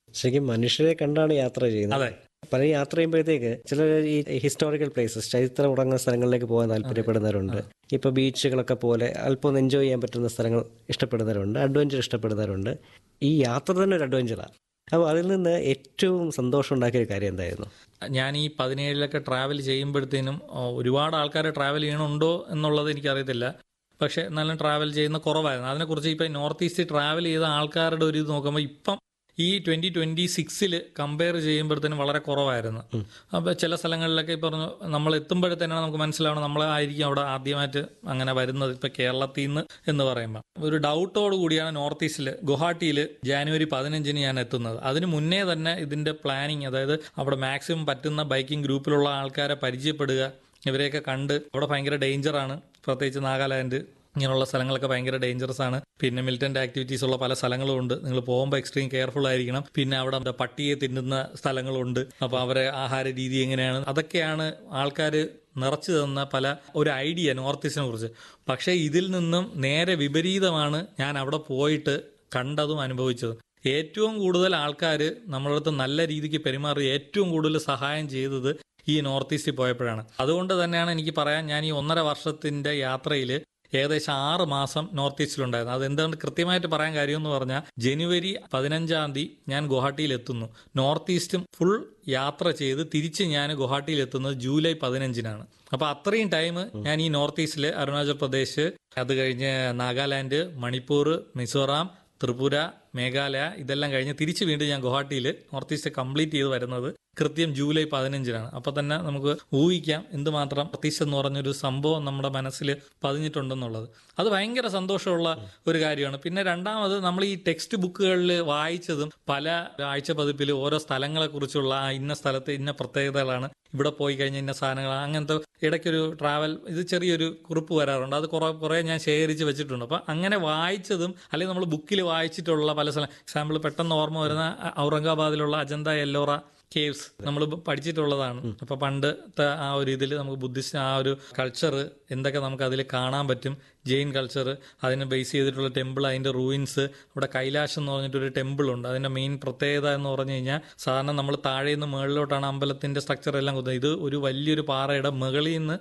ശരിക്കും മനുഷ്യരെ കണ്ടാണ് യാത്ര ചെയ്യുന്നത് അതെ പല യാത്ര ചെയ്യുമ്പോഴത്തേക്ക് ചില ഈ ഹിസ്റ്റോറിക്കൽ പ്ലേസസ് ചരിത്രം ഉറങ്ങുന്ന സ്ഥലങ്ങളിലേക്ക് പോകാൻ താല്പര്യപ്പെടുന്നവരുണ്ട് ഇപ്പൊ ബീച്ചുകളൊക്കെ പോലെ അല്പം ഒന്ന് എൻജോയ് ചെയ്യാൻ പറ്റുന്ന സ്ഥലങ്ങൾ ഇഷ്ടപ്പെടുന്നവരുണ്ട് അഡ്വഞ്ചർ ഇഷ്ടപ്പെടുന്നവരുണ്ട് ഈ യാത്ര തന്നെ ഒരു അഡ്വഞ്ചറാണ് അപ്പോൾ അതിൽ നിന്ന് ഏറ്റവും സന്തോഷം ഉണ്ടാക്കിയ ഒരു കാര്യം എന്തായിരുന്നു ഞാൻ ഈ പതിനേഴിലൊക്കെ ട്രാവൽ ചെയ്യുമ്പോഴത്തേനും ഓ, ഒരുപാട് ആൾക്കാർ ട്രാവൽ ചെയ്യണുണ്ടോ എന്നുള്ളത് എനിക്കറിയത്തില്ല പക്ഷെ എന്നാലും ട്രാവൽ ചെയ്യുന്ന കുറവായിരുന്നു അതിനെക്കുറിച്ച് ഇപ്പം നോർത്ത് ഈസ്റ്റ് ട്രാവൽ ചെയ്ത ആൾക്കാരുടെ ഒരു ഇത് നോക്കുമ്പോൾ ഇപ്പം ഈ ട്വന്റി ട്വന്റി സിക്സിൽ കമ്പയർ ചെയ്യുമ്പോഴത്തേനും വളരെ കുറവായിരുന്നു അപ്പോൾ ചില സ്ഥലങ്ങളിലൊക്കെ ഈ പറഞ്ഞു നമ്മൾ എത്തുമ്പോഴത്തേനാണ് നമുക്ക് മനസ്സിലാവണം നമ്മളായിരിക്കും അവിടെ ആദ്യമായിട്ട് അങ്ങനെ വരുന്നത് ഇപ്പം കേരളത്തിൽ നിന്ന് എന്ന് പറയുമ്പോൾ ഒരു ഡൗട്ടോട് കൂടിയാണ് നോർത്ത് ഈസ്റ്റിൽ ഗുവാഹട്ടിയിൽ ജാനുവരി പതിനഞ്ചിന് ഞാൻ എത്തുന്നത് അതിന് മുന്നേ തന്നെ ഇതിന്റെ പ്ലാനിങ് അതായത് അവിടെ മാക്സിമം പറ്റുന്ന ബൈക്കിംഗ് ഗ്രൂപ്പിലുള്ള ആൾക്കാരെ പരിചയപ്പെടുക ഇവരെയൊക്കെ കണ്ട് അവിടെ ഭയങ്കര ഡേഞ്ചറാണ് പ്രത്യേകിച്ച് നാഗാലാൻഡ് ഇങ്ങനെയുള്ള സ്ഥലങ്ങളൊക്കെ ഭയങ്കര ഡേഞ്ചറസ് ആണ് പിന്നെ മിലിറ്റന്റ് ആക്ടിവിറ്റീസ് ഉള്ള പല സ്ഥലങ്ങളും ഉണ്ട് നിങ്ങൾ പോകുമ്പോൾ എക്സ്ട്രീം കെയർഫുൾ ആയിരിക്കണം പിന്നെ അവിടെ എന്താ പട്ടിയെ തിന്നുന്ന സ്ഥലങ്ങളുണ്ട് അപ്പോൾ അവരെ ആഹാര രീതി എങ്ങനെയാണ് അതൊക്കെയാണ് ആൾക്കാർ നിറച്ചു തന്ന പല ഒരു ഐഡിയ നോർത്ത് ഈസ്റ്റിനെ കുറിച്ച് പക്ഷേ ഇതിൽ നിന്നും നേരെ വിപരീതമാണ് ഞാൻ അവിടെ പോയിട്ട് കണ്ടതും അനുഭവിച്ചതും ഏറ്റവും കൂടുതൽ ആൾക്കാർ നമ്മളടുത്ത് നല്ല രീതിക്ക് പെരുമാറി ഏറ്റവും കൂടുതൽ സഹായം ചെയ്തത് ഈ നോർത്ത് ഈസ്റ്റിൽ പോയപ്പോഴാണ് അതുകൊണ്ട് തന്നെയാണ് എനിക്ക് പറയാൻ ഞാൻ ഈ ഒന്നര വർഷത്തിന്റെ യാത്രയിൽ ഏകദേശം ആറ് മാസം നോർത്ത് ഈസ്റ്റിലുണ്ടായിരുന്നു അത് എന്തുകൊണ്ട് കൃത്യമായിട്ട് പറയാൻ കാര്യം എന്ന് പറഞ്ഞാൽ ജനുവരി പതിനഞ്ചാം തീയതി ഞാൻ ഗുവാഹട്ടിയിൽ എത്തുന്നു നോർത്ത് ഈസ്റ്റും ഫുൾ യാത്ര ചെയ്ത് തിരിച്ച് ഞാൻ ഗുവാഹട്ടിയിൽ എത്തുന്നത് ജൂലൈ പതിനഞ്ചിനാണ് അപ്പൊ അത്രയും ടൈം ഞാൻ ഈ നോർത്ത് ഈസ്റ്റില് അരുണാചൽ പ്രദേശ് അത് കഴിഞ്ഞ് നാഗാലാൻഡ് മണിപ്പൂർ മിസോറാം ത്രിപുര മേഘാലയ ഇതെല്ലാം കഴിഞ്ഞ് തിരിച്ച് വീണ്ടും ഞാൻ ഗുവാഹട്ടിയിൽ നോർത്ത് ഈസ്റ്റ് കംപ്ലീറ്റ് ചെയ്ത് വരുന്നത് കൃത്യം ജൂലൈ പതിനഞ്ചിനാണ് അപ്പൊ തന്നെ നമുക്ക് ഊഹിക്കാം എന്തുമാത്രം നോർത്ത് ഈസ്റ്റ് എന്ന് പറഞ്ഞൊരു സംഭവം നമ്മുടെ മനസ്സിൽ പതിഞ്ഞിട്ടുണ്ടെന്നുള്ളത് അത് ഭയങ്കര സന്തോഷമുള്ള ഒരു കാര്യമാണ് പിന്നെ രണ്ടാമത് നമ്മൾ ഈ ടെക്സ്റ്റ് ബുക്കുകളിൽ വായിച്ചതും പല ആഴ്ച പതിപ്പിൽ ഓരോ സ്ഥലങ്ങളെ കുറിച്ചുള്ള ആ ഇന്ന സ്ഥലത്ത് ഇന്ന പ്രത്യേകതകളാണ് ഇവിടെ പോയി കഴിഞ്ഞ ഇന്ന സാധനങ്ങൾ അങ്ങനത്തെ ഇടയ്ക്കൊരു ട്രാവൽ ഇത് ചെറിയൊരു കുറിപ്പ് വരാറുണ്ട് അത് കുറെ കുറെ ഞാൻ ശേഖരിച്ച് വെച്ചിട്ടുണ്ട് അപ്പൊ അങ്ങനെ വായിച്ചതും അല്ലെങ്കിൽ നമ്മൾ ബുക്കിൽ വായിച്ചിട്ടുള്ള പല സ്ഥലം എക്സാമ്പിൾ പെട്ടെന്ന് ഓർമ്മ വരുന്ന ഔറംഗാബാദിലുള്ള അജന്ത എല്ലോറ കേവ്സ് നമ്മൾ പഠിച്ചിട്ടുള്ളതാണ് അപ്പൊ പണ്ടത്തെ ആ ഒരു ഇതിൽ നമുക്ക് ബുദ്ധിസ്റ്റ് ആ ഒരു കൾച്ചർ എന്തൊക്കെ നമുക്ക് അതിൽ കാണാൻ പറ്റും ജെയിൻ കൾച്ചർ അതിനെ ബേസ് ചെയ്തിട്ടുള്ള ടെമ്പിൾ അതിന്റെ റൂയിൻസ് അവിടെ കൈലാഷം എന്ന് പറഞ്ഞിട്ടൊരു ടെമ്പിൾ ഉണ്ട് അതിന്റെ മെയിൻ പ്രത്യേകത എന്ന് പറഞ്ഞു കഴിഞ്ഞാൽ സാധാരണ നമ്മൾ താഴെ നിന്ന് മുകളിലോട്ടാണ് അമ്പലത്തിന്റെ സ്ട്രക്ചർ എല്ലാം കുത്തുന്നത് ഇത് ഒരു വലിയൊരു പാറയുടെ മുകളിൽ നിന്ന്